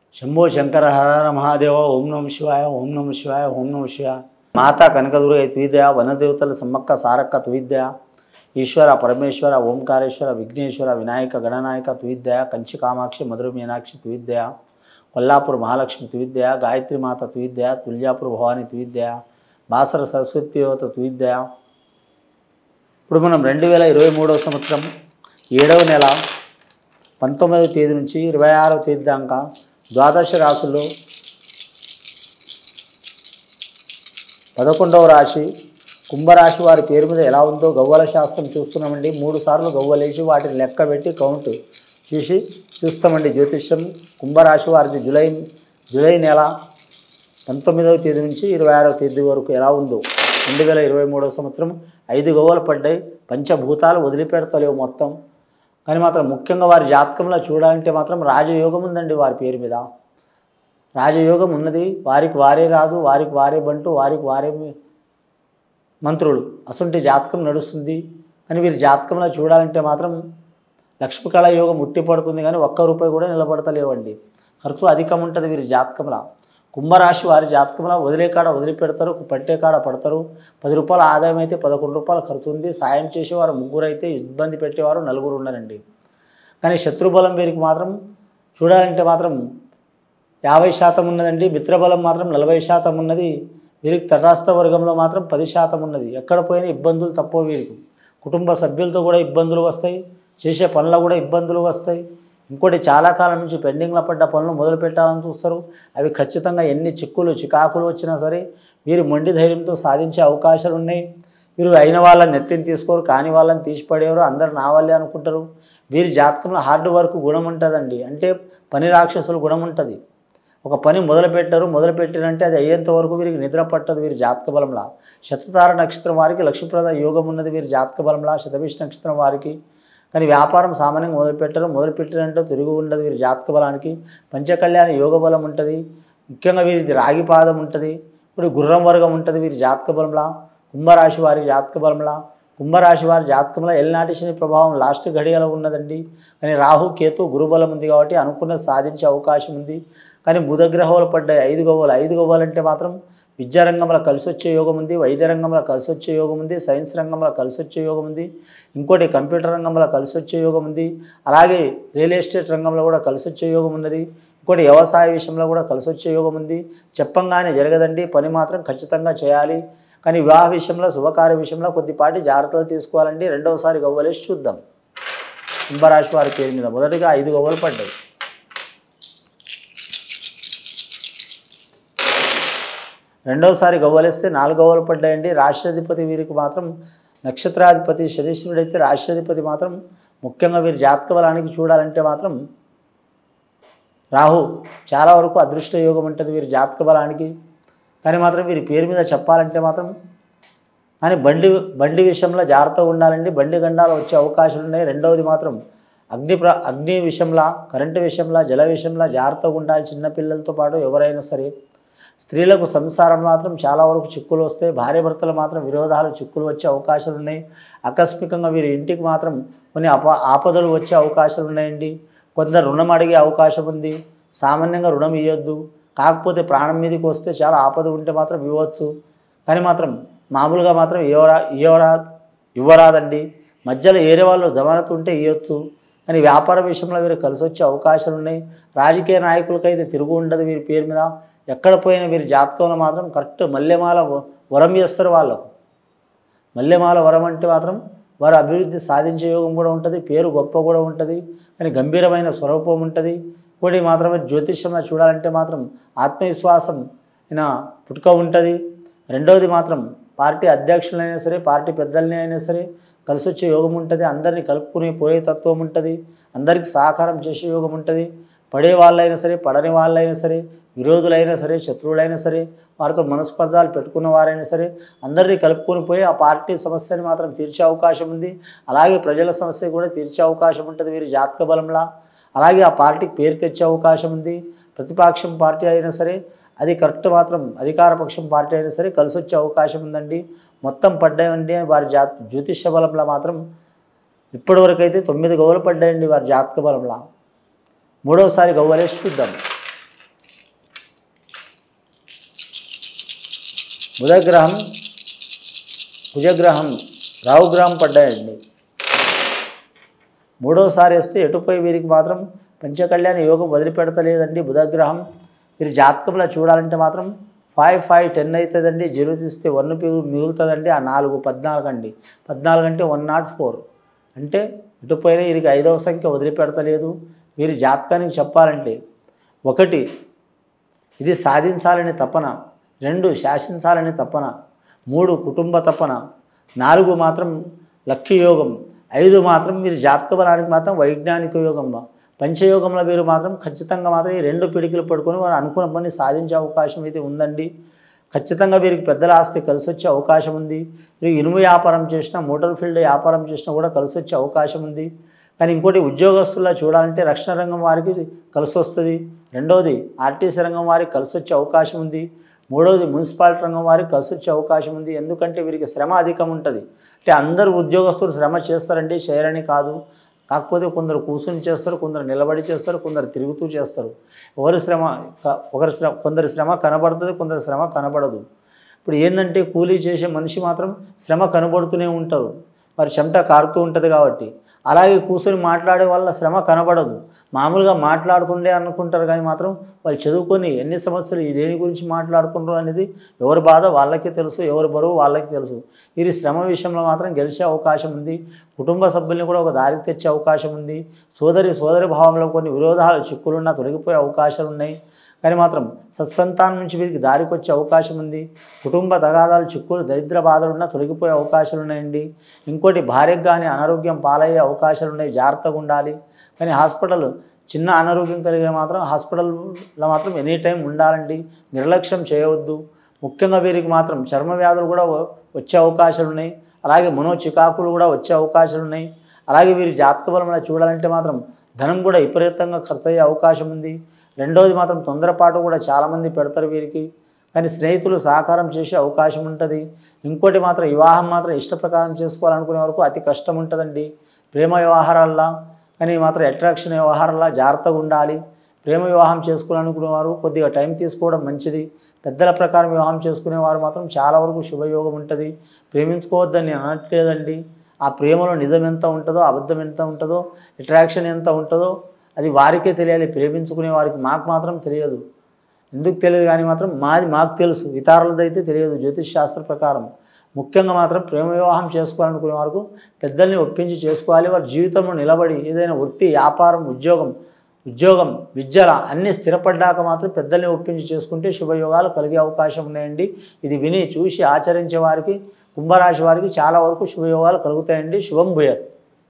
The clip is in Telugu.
శంభో శంకర హర మహాదేవ ఓం నమ శివాయ ఓం నమ శివాయ ఓం నమ శివాయ మాతా కనకదుర్గ తుయిదయ వనదేవతల సమ్మక్క సారక్క తుయిదయ ఈశ్వర పరమేశ్వర ఓంకారేశ్వర విఘ్నేశ్వర వినాయక గణనాయక తుయిదయ కంచి కామాక్షి మధుర మీనాక్షి తుయిదయ కొల్లాపూర్ మహాలక్ష్మి తుయిదయ గాయత్రి మాత తుయిదయ తుల్యాపూర్ భవాని తుయిదయ బాసర సరస్వతి యువత తుయిదయ ఇప్పుడు మనం రెండు వేల ఇరవై మూడవ సంవత్సరం ఏడవ నెల పంతొమ్మిదవ తేదీ నుంచి ఇరవై ఆరవ తేదీ దాకా ద్వాదశ రాశుల్లో పదకొండవ రాశి కుంభరాశి వారి పేరు మీద ఎలా ఉందో గవ్వల శాస్త్రం చూస్తున్నామండి మూడు సార్లు గవ్వలేసి వాటిని లెక్క పెట్టి కౌంట్ చూసి చూస్తామండి జ్యోతిష్యం కుంభరాశి వారిది జూలై జూలై నెల పంతొమ్మిదవ తేదీ నుంచి ఇరవై ఆరవ తేదీ వరకు ఎలా ఉందో రెండు వేల ఇరవై మూడవ సంవత్సరం ఐదు గవ్వలు పడ్డాయి పంచభూతాలు వదిలిపెడతలేవు మొత్తం కానీ మాత్రం ముఖ్యంగా వారి జాతకంలో చూడాలంటే మాత్రం రాజయోగం ఉందండి వారి పేరు మీద రాజయోగం ఉన్నది వారికి వారే రాదు వారికి వారే బంటు వారికి వారే మంత్రులు అసంటి జాతకం నడుస్తుంది కానీ వీరి జాతకంలో చూడాలంటే మాత్రం లక్ష్మీకళ యోగం ఉట్టిపడుతుంది కానీ ఒక్క రూపాయి కూడా నిలబడతలేవండి ఖర్చు అధికం ఉంటుంది వీరి జాతకంలో కుంభరాశి వారి జాతకంలో వదిలే కాడ వదిలిపెడతారు పట్టే కాడ పడతారు పది రూపాయల ఆదాయం అయితే పదకొండు రూపాయల ఖర్చు ఉంది సాయం చేసేవారు ముగ్గురు అయితే ఇబ్బంది పెట్టేవారు నలుగురు ఉన్నారండి కానీ శత్రుబలం వీరికి మాత్రం చూడాలంటే మాత్రం యాభై శాతం ఉన్నదండి మిత్రబలం మాత్రం నలభై శాతం ఉన్నది వీరికి తటస్థ వర్గంలో మాత్రం పది శాతం ఉన్నది ఎక్కడ పోయినా ఇబ్బందులు తప్పవు వీరికి కుటుంబ సభ్యులతో కూడా ఇబ్బందులు వస్తాయి చేసే పనుల్లో కూడా ఇబ్బందులు వస్తాయి ఇంకోటి చాలా కాలం నుంచి పెండింగ్లో పడ్డ పనులు మొదలు పెట్టాలని చూస్తారు అవి ఖచ్చితంగా ఎన్ని చిక్కులు చికాకులు వచ్చినా సరే వీరు మొండి ధైర్యంతో సాధించే అవకాశాలు ఉన్నాయి వీరు అయిన వాళ్ళని నెత్తిని తీసుకోరు కాని వాళ్ళని తీసిపడేవారు అందరు నా వాళ్ళే అనుకుంటారు వీరి జాతకంలో హార్డ్ వర్క్ గుణం ఉంటుందండి అంటే పని రాక్షసులు గుణం ఉంటుంది ఒక పని మొదలు పెట్టారు మొదలు పెట్టారంటే అది అయ్యేంత వరకు వీరికి నిద్ర పట్టదు వీరి జాతక బలంలా శతతార నక్షత్రం వారికి లక్ష్మీప్రద యోగం ఉన్నది వీరి జాతక బలంలా శతభిష్ నక్షత్రం వారికి కానీ వ్యాపారం సామాన్యంగా మొదలు పెట్టారు మొదలు పెట్టారంటే తిరుగు ఉండదు వీరి జాతక బలానికి పంచకళ్యాణ యోగ బలం ఉంటుంది ముఖ్యంగా వీరిది రాగి పాదం ఉంటుంది ఇప్పుడు గుర్రం వర్గం ఉంటుంది వీరి జాతక బలంలా కుంభరాశి వారి జాతక బలంలా కుంభరాశి వారి జాతకంలో ఎల్నాటి శని ప్రభావం లాస్ట్ ఘడియలో ఉన్నదండి కానీ రాహు కేతు గురుబలం ఉంది కాబట్టి అనుకున్నది సాధించే అవకాశం ఉంది కానీ బుధగ్రహాలు పడ్డాయి ఐదు గవ్వలు ఐదు గవ్వలు అంటే మాత్రం విద్యారంగంలో కలిసి వచ్చే యోగం ఉంది వైద్య రంగంలో కలిసి వచ్చే యోగం ఉంది సైన్స్ రంగంలో కలిసి వచ్చే యోగం ఉంది ఇంకోటి కంప్యూటర్ రంగంలో కలిసి వచ్చే యోగం ఉంది అలాగే రియల్ ఎస్టేట్ రంగంలో కూడా కలిసి వచ్చే యోగం ఉన్నది ఇంకోటి వ్యవసాయ విషయంలో కూడా కలిసి వచ్చే యోగం ఉంది చెప్పంగానే జరగదండి పని మాత్రం ఖచ్చితంగా చేయాలి కానీ వివాహ విషయంలో శుభకార్య విషయంలో కొద్దిపాటి జాగ్రత్తలు తీసుకోవాలండి రెండవసారి గవ్వలేసి చూద్దాం కుంభరాశి వారి పేరు మీద మొదటిగా ఐదు గవ్వలు పడ్డాయి రెండవసారి గవ్వలేస్తే నాలుగు గవ్వలు పడ్డాయండి రాష్ట్రాధిపతి వీరికి మాత్రం నక్షత్రాధిపతి శనీశ్వరుడు అయితే రాష్ట్రాధిపతి మాత్రం ముఖ్యంగా వీరి జాతక బలానికి చూడాలంటే మాత్రం రాహు చాలా వరకు అదృష్ట యోగం ఉంటుంది వీరి జాతక బలానికి కానీ మాత్రం వీరి పేరు మీద చెప్పాలంటే మాత్రం కానీ బండి బండి విషయంలో జాగ్రత్తగా ఉండాలండి బండి గండాలు వచ్చే అవకాశాలు ఉన్నాయి రెండవది మాత్రం అగ్ని ప్ర అగ్ని విషయంలో కరెంటు విషయంలో జల విషయంలో జాగ్రత్తగా ఉండాలి చిన్నపిల్లలతో పాటు ఎవరైనా సరే స్త్రీలకు సంసారం మాత్రం చాలా వరకు చిక్కులు వస్తాయి భార్య భర్తలు మాత్రం విరోధాలు చిక్కులు వచ్చే అవకాశాలు ఉన్నాయి ఆకస్మికంగా వీరి ఇంటికి మాత్రం కొన్ని అప ఆపదలు వచ్చే అవకాశాలు ఉన్నాయండి కొందరు రుణం అడిగే అవకాశం ఉంది సామాన్యంగా రుణం ఇవ్వద్దు కాకపోతే ప్రాణం మీదకి వస్తే చాలా ఆపద ఉంటే మాత్రం ఇవ్వచ్చు కానీ మాత్రం మామూలుగా మాత్రం ఇవ్వరా ఇవ్వరా ఇవ్వరాదండి మధ్యలో ఏరే వాళ్ళు జమానత్ ఉంటే ఇవ్వచ్చు కానీ వ్యాపార విషయంలో వీరు కలిసి వచ్చే అవకాశాలు ఉన్నాయి రాజకీయ నాయకులకైతే తిరుగు ఉండదు వీరి పేరు మీద ఎక్కడ పోయినా వీరి జాతకంలో మాత్రం కరెక్ట్ మల్లెమాల వ- వరం చేస్తారు వాళ్ళకు మల్లెమాల వరం అంటే మాత్రం వారు అభివృద్ధి సాధించే యోగం కూడా ఉంటుంది పేరు గొప్ప కూడా ఉంటుంది కానీ గంభీరమైన స్వరూపం ఉంటుంది ఇంకోటి మాత్రమే జ్యోతిష్యంలో చూడాలంటే మాత్రం ఆత్మవిశ్వాసం ఈయన పుట్టుక ఉంటుంది రెండవది మాత్రం పార్టీ అధ్యక్షులైనా సరే పార్టీ పెద్దల్ని అయినా సరే కలిసి వచ్చే యోగం ఉంటుంది అందరినీ కలుపుకుని పోయే తత్వం ఉంటుంది అందరికీ సహకారం చేసే యోగం ఉంటుంది పడే వాళ్ళైనా సరే పడని వాళ్ళైనా సరే విరోధులైనా సరే శత్రువులైనా సరే వారితో మనస్పర్ధాలు పెట్టుకున్న వారైనా సరే అందరినీ కలుపుకొని పోయి ఆ పార్టీ సమస్యని మాత్రం తీర్చే అవకాశం ఉంది అలాగే ప్రజల సమస్య కూడా తీర్చే అవకాశం ఉంటుంది వీరి జాతక బలంలా అలాగే ఆ పార్టీకి పేరు తెచ్చే అవకాశం ఉంది ప్రతిపక్షం పార్టీ అయినా సరే అది కరెక్ట్ మాత్రం అధికార పక్షం పార్టీ అయినా సరే కలిసి వచ్చే అవకాశం ఉందండి మొత్తం పడ్డాయండి వారి జాత జ్యోతిష్య బలంలో మాత్రం ఇప్పటివరకు అయితే తొమ్మిది గవ్వలు పడ్డాయండి వారి జాతక బలంలో మూడవసారి గవ్వలేసి చూద్దాం బుధగ్రహం కుజగ్రహం రావుగ్రహం పడ్డాయండి మూడోసారి వస్తే ఎటుపోయి వీరికి మాత్రం పంచకళ్యాణ యోగం వదిలిపెడతలేదండి బుధగ్రహం వీరి జాతకంలో చూడాలంటే మాత్రం ఫైవ్ ఫైవ్ టెన్ అవుతుందండి జీరో తీస్తే వన్ పిగు మిగులుతుందండి ఆ నాలుగు పద్నాలుగు అండి పద్నాలుగు అంటే వన్ నాట్ ఫోర్ అంటే ఇటుపోయినా వీరికి ఐదవ సంఖ్య వదిలిపెడతలేదు వీరి జాతకానికి చెప్పాలంటే ఒకటి ఇది సాధించాలని తపన రెండు శాసించాలని తపన మూడు కుటుంబ తపన నాలుగు మాత్రం లక్ష్య యోగం ఐదు మాత్రం మీరు జాతక బలానికి మాత్రం వైజ్ఞానిక యోగం పంచయోగంలో వీరు మాత్రం ఖచ్చితంగా మాత్రం ఈ రెండు పిడికిలు పడుకొని వారు అనుకున్న పని సాధించే అవకాశం అయితే ఉందండి ఖచ్చితంగా వీరికి పెద్దల ఆస్తి కలిసి వచ్చే అవకాశం ఉంది వీరు ఇనుము వ్యాపారం చేసినా మోటార్ ఫీల్డ్ వ్యాపారం చేసినా కూడా కలిసి వచ్చే అవకాశం ఉంది కానీ ఇంకోటి ఉద్యోగస్తుల్లో చూడాలంటే రక్షణ రంగం వారికి కలిసి వస్తుంది రెండవది ఆర్టీసీ రంగం వారికి కలిసి వచ్చే అవకాశం ఉంది మూడవది మున్సిపాలిటీ రంగం వారికి కలిసి వచ్చే అవకాశం ఉంది ఎందుకంటే వీరికి శ్రమ అధికం ఉంటుంది అంటే అందరు ఉద్యోగస్తులు శ్రమ చేస్తారండి చేయరని కాదు కాకపోతే కొందరు కూర్చుని చేస్తారు కొందరు నిలబడి చేస్తారు కొందరు తిరుగుతూ చేస్తారు ఎవరి శ్రమ క- ఒకరి శ్రమ కొందరి శ్రమ కనబడుతుంది కొందరి శ్రమ కనబడదు ఇప్పుడు ఏంటంటే కూలీ చేసే మనిషి మాత్రం శ్రమ కనబడుతూనే ఉంటారు మరి చెమట కారుతూ ఉంటుంది కాబట్టి అలాగే కూర్చొని మాట్లాడే వాళ్ళ శ్రమ కనబడదు మామూలుగా మాట్లాడుతుండే అనుకుంటారు కానీ మాత్రం వాళ్ళు చదువుకొని ఎన్ని సమస్యలు ఈ దేని గురించి మాట్లాడుతుండ్రు అనేది ఎవరి బాధ వాళ్ళకే తెలుసు ఎవరి బరువు వాళ్ళకి తెలుసు వీరి శ్రమ విషయంలో మాత్రం గెలిచే అవకాశం ఉంది కుటుంబ సభ్యుల్ని కూడా ఒక దారికి తెచ్చే అవకాశం ఉంది సోదరి సోదరి భావంలో కొన్ని విరోధాలు చిక్కులున్నా తొలగిపోయే అవకాశాలు ఉన్నాయి కానీ మాత్రం సత్సంతానం నుంచి వీరికి దారికి వచ్చే అవకాశం ఉంది కుటుంబ తగాదాలు చిక్కులు దరిద్ర బాధలు ఉన్నా తొలగిపోయే అవకాశాలు ఉన్నాయండి ఇంకోటి భార్యకు కానీ అనారోగ్యం పాలయ్యే అవకాశాలు ఉన్నాయి జాగ్రత్తగా ఉండాలి కానీ హాస్పిటల్ చిన్న అనారోగ్యం కలిగే మాత్రం హాస్పిటల్లో మాత్రం ఎనీ టైం ఉండాలండి నిర్లక్ష్యం చేయవద్దు ముఖ్యంగా వీరికి మాత్రం చర్మ వ్యాధులు కూడా వ- వచ్చే అవకాశాలు ఉన్నాయి అలాగే మనో చికాకులు కూడా వచ్చే అవకాశాలు ఉన్నాయి అలాగే వీరి జాతక బలంలో చూడాలంటే మాత్రం ధనం కూడా విపరీతంగా ఖర్చు అయ్యే అవకాశం ఉంది రెండవది మాత్రం తొందరపాటు కూడా చాలామంది పెడతారు వీరికి కానీ స్నేహితులు సహకారం చేసే అవకాశం ఉంటుంది ఇంకోటి మాత్రం వివాహం మాత్రం ఇష్ట ప్రకారం చేసుకోవాలనుకునే వరకు అతి కష్టం ఉంటుందండి ప్రేమ వ్యవహారాల్లో కానీ మాత్రం అట్రాక్షన్ వ్యవహారాల్లో జాగ్రత్తగా ఉండాలి ప్రేమ వివాహం చేసుకోవాలనుకునే వారు కొద్దిగా టైం తీసుకోవడం మంచిది పెద్దల ప్రకారం వివాహం చేసుకునేవారు మాత్రం చాలా వరకు శుభయోగం ఉంటుంది ప్రేమించుకోవద్దని నేను అనట్లేదండి ఆ ప్రేమలో నిజం ఎంత ఉంటుందో అబద్ధం ఎంత ఉంటుందో అట్రాక్షన్ ఎంత ఉంటుందో అది వారికే తెలియాలి ప్రేమించుకునే వారికి మాకు మాత్రం తెలియదు ఎందుకు తెలియదు కానీ మాత్రం మాది మాకు తెలుసు ఇతరులదైతే తెలియదు జ్యోతిష్ శాస్త్ర ప్రకారం ముఖ్యంగా మాత్రం ప్రేమ వివాహం చేసుకోవాలనుకునే వరకు పెద్దల్ని ఒప్పించి చేసుకోవాలి వారి జీవితంలో నిలబడి ఏదైనా వృత్తి వ్యాపారం ఉద్యోగం ఉద్యోగం విద్యల అన్నీ స్థిరపడ్డాక మాత్రం పెద్దల్ని ఒప్పించి చేసుకుంటే శుభయోగాలు కలిగే అవకాశం ఉన్నాయండి ఇది విని చూసి ఆచరించే వారికి కుంభరాశి వారికి చాలా వరకు శుభయోగాలు కలుగుతాయండి శుభం భూయత్